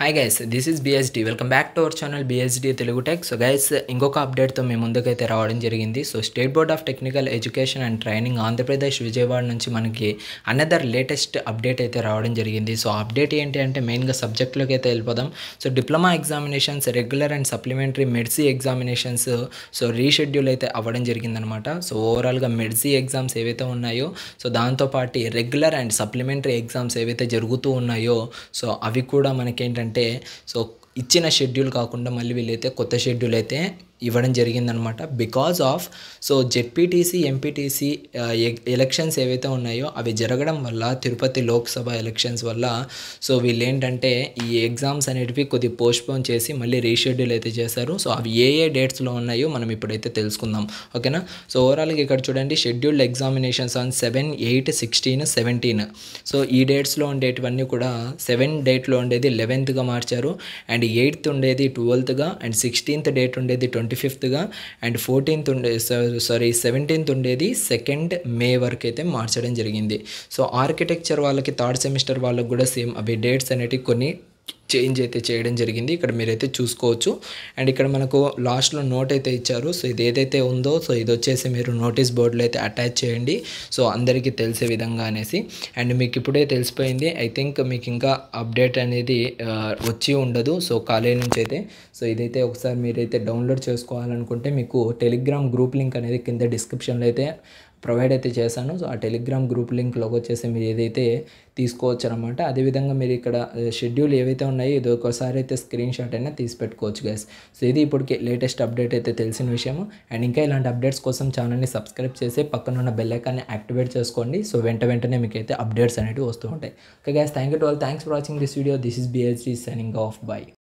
hi guys this is BSD welcome back to our channel BSD Telugu tech so guys ఇంకొక అప్డేట్తో మేము ముందుకైతే రావడం జరిగింది so state board of technical education and training Andhra Pradesh Vijayawada నుంచి మనకి అనదర్ లేటెస్ట్ అప్డేట్ అయితే రావడం జరిగింది సో అప్డేట్ ఏంటి అంటే మెయిన్గా సబ్జెక్ట్లోకి అయితే వెళ్ళిపోదాం so diploma examinations regular and supplementary మెడ్సీ ఎగ్జామినేషన్స్ సో రీషెడ్యూల్ అయితే అవ్వడం జరిగిందనమాట సో ఓవరాల్గా మెడ్సీ ఎగ్జామ్స్ ఏవైతే ఉన్నాయో సో దాంతోపాటు రెగ్యులర్ అండ్ సప్లిమెంటరీ ఎగ్జామ్స్ ఏవైతే జరుగుతూ ఉన్నాయో సో అవి కూడా మనకేంటంటే సో ఇచ్చిన షెడ్యూల్ కాకుండా మళ్ళీ వీళ్ళైతే కొత్త షెడ్యూల్ అయితే ఇవ్వడం జరిగిందనమాట because of so ZPTC MPTC elections ఏవైతే ఉన్నాయో అవి జరగడం వల్ల తిరుపతి లోక్సభ ఎలక్షన్స్ వల్ల సో వీళ్ళు ఏంటంటే ఈ ఎగ్జామ్స్ అనేటివి కొద్దిగా పోస్ట్పోన్ చేసి మళ్ళీ రీషెడ్యూల్ అయితే చేశారు సో అవి ఏ ఏ డేట్స్లో ఉన్నాయో మనం ఇప్పుడైతే తెలుసుకుందాం ఓకేనా సో ఓవరాల్గా ఇక్కడ చూడండి scheduled examinations on seven eight sixteen seventeen so ఈ డేట్స్లో ఉండేటివన్నీ కూడా సెవెన్ డేట్లో ఉండేది లెవెన్త్గా మార్చారు అండ్ ఎయిత్ ఉండేది ట్వెల్త్గా అండ్ సిక్స్టీన్త్ డేట్ ఉండేది ట్వంటీ ఫిఫ్త్గా అండ్ ఫోర్టీన్త్ ఉండే సారీ సెవెంటీన్త్ ఉండేది సెకండ్ మే వరకు అయితే మార్చడం జరిగింది సో ఆర్కిటెక్చర్ వాళ్ళకి థర్డ్ సెమిస్టర్ వాళ్ళకి కూడా సేమ్ అవి డేట్స్ అనేటివి కొన్ని చేంజ్ అయితే చేయడం జరిగింది ఇక్కడ మీరైతే చూసుకోవచ్చు అండ్ ఇక్కడ మనకు లాస్ట్లో నోట్ అయితే ఇచ్చారు సో ఇది ఏదైతే ఉందో సో ఇది వచ్చేసి మీరు నోటీస్ బోర్డులో అయితే అటాచ్ చేయండి సో అందరికీ తెలిసే విధంగా అనేసి అండ్ మీకు ఇప్పుడే తెలిసిపోయింది ఐ థింక్ మీకు ఇంకా అప్డేట్ అనేది ఆ, వచ్చి ఉండదు సో కాలేజ్ నుంచి అయితే సో ఇదైతే ఒకసారి మీరైతే డౌన్లోడ్ చేసుకోవాలనుకుంటే మీకు టెలిగ్రామ్ గ్రూప్ లింక్ అనేది కింద డిస్క్రిప్షన్లో అయితే ప్రొవైడ్ అయితే చేశాను సో ఆ టెలిగ్రామ్ గ్రూప్ లింక్లోకి వచ్చేసి మీరు ఏదైతే తీసుకోవచ్చు అనమాట అదేవిధంగా మీరు ఇక్కడ షెడ్యూల్ ఏవైతే ఉన్నాయో ఇది ఒకసారి అయితే స్క్రీన్ షాట్ అయినా తీసి పెట్టుకోవచ్చు గైస్ సో ఇది ఇప్పటికి లేటెస్ట్ అప్డేట్ అయితే తెలిసిన విషయం అండ్ ఇంకా ఇలాంటి అప్డేట్స్ కోసం ఛానల్ని సబ్స్క్రైబ్ చేసి పక్కన ఉన్న బెల్ ఐకాన్ని యాక్టివేట్ చేసుకోండి సో వెంట వెంటనే మీకు అయితే అప్డేట్స్ అనేవి వస్తూ ఉంటాయి okay guys thank you to all thanks for watching this video this is BSD signing off by